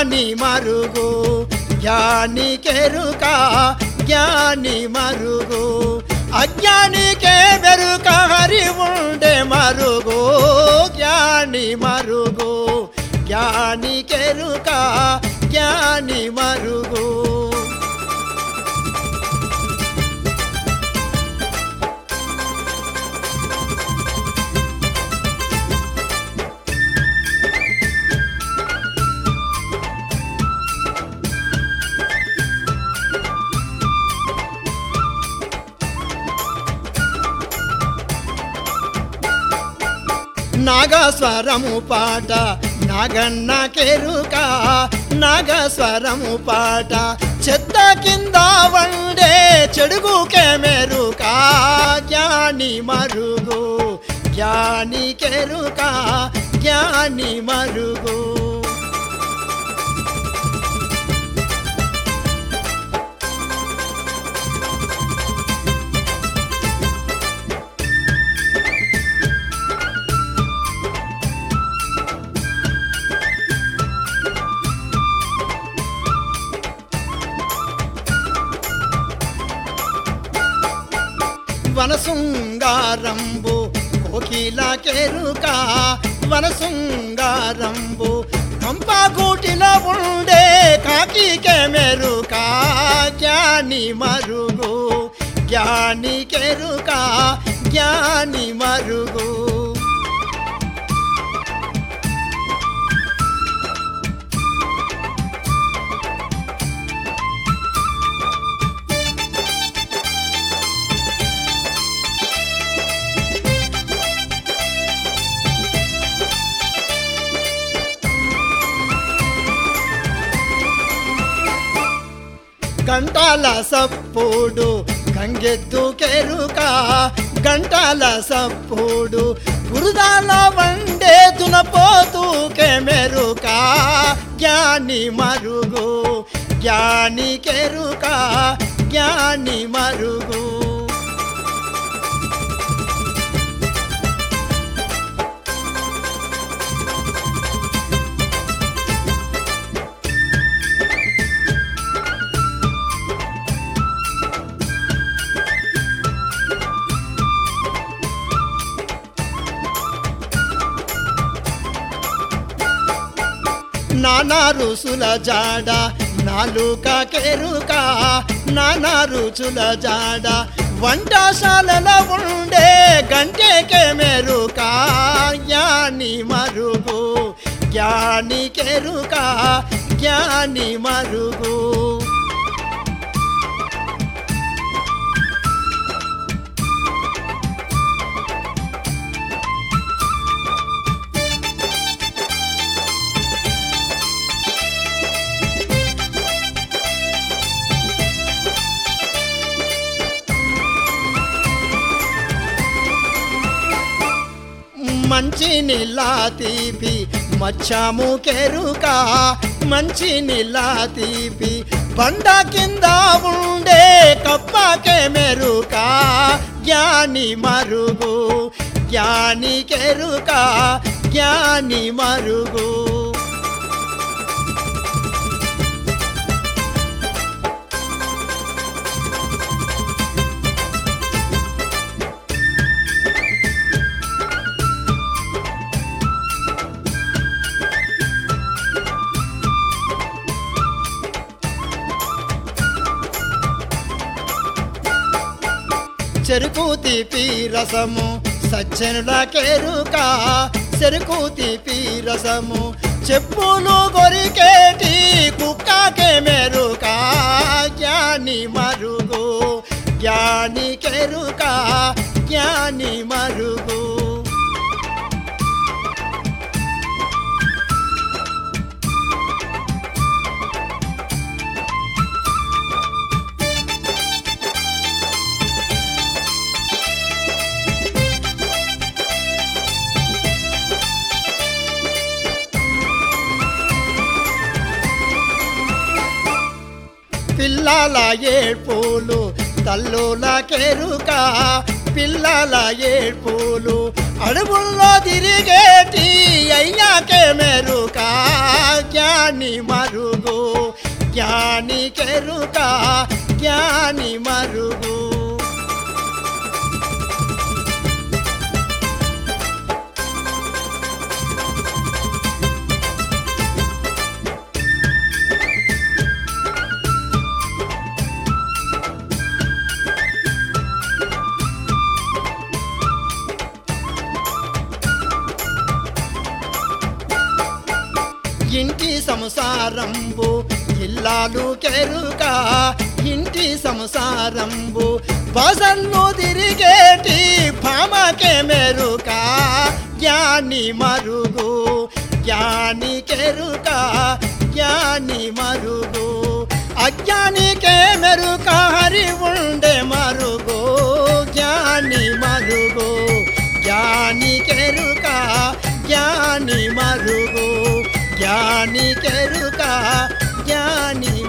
జ్ఞాని మరుగు జ్ఞాని కెరుక జ్ఞాని మరుగు అజ్ఞానికే వెరుక హరి ఉండే మరుగు జ్ఞాని మరుగు జ్ఞాని కెరుక జ్ఞాని మరుగు నాగస్వరము పాట నాగన్న కెరుక నాగస్వరము పాట చెత్త కింద వండే చెడుగుకే మెరుక జ్ఞాని మరుగు జ్ఞాని కెరుక జ్ఞాని మరుగు వనసుంగారంబు కోకిల కెరుక వనసుంగారంబు కంపగూటిల ఉండే కాకికే మెరుక జ్ఞాని మరుగు జ్ఞాని కెరుక జ్ఞాని మరుగు గంటాల సప్పుడు గంగెద్దు కెరుక గంటాల సప్పుడు బురదాల వండే తునపోతూ కెమెరుక జ్ఞాని మరుగు జ్ఞాని కెరుక జ్ఞాని మరుగు నానా రుసుల జాడ నాలుక కెరుక నానా రుచుల జాడ వంటశాలల ఉండే గంటెకే మెరుక జ్ఞాని మరుగు జ్ఞాని కెరుక జ్ఞాని మరుగు మంచి నిల్లా తీపి మచ్చము కెరుక మంచి నిల్లా తీపి బండ కింద ఉండే కప్పకే మెరుక జ్ఞాని మరుగు జ్ఞాని కెరుక జ్ఞాని మరుగు చెరుకు తీపి రసము సజ్జనుల కెరుక చెరుకు తీపి రసము చెప్పులు గొరికేటి కుక్కకే మెరుక జ్ఞాని మరుగు జ్ఞాని కెరుక జ్ఞాని మరుగు పిల్లల ఏడ్పులు తల్లుల కెరుక పిల్లల ఏడ్పులు అడవుల్లో తిరిగేటి అయ్యాకే మెరుక జ్ఞాని మరుగు జ్ఞాని కెరుక జ్ఞాని మరుగు ఇంటి సంసారంబు ఇల్లాలు కెరుక ఇంటి సంసారంబు బజన్ను తిరిగేటి భామకే మెరుక జ్ఞాని మరుగు జ్ఞాని కెరుక జ్ఞాని మరుగు అజ్ఞానికే మెరుక హరి ఉండే మరుగు జ్ఞాని మరుగు జ్ఞాని కెరుక జ్ఞాని మరుగు జ్ఞాని కెరుక జ్ఞాని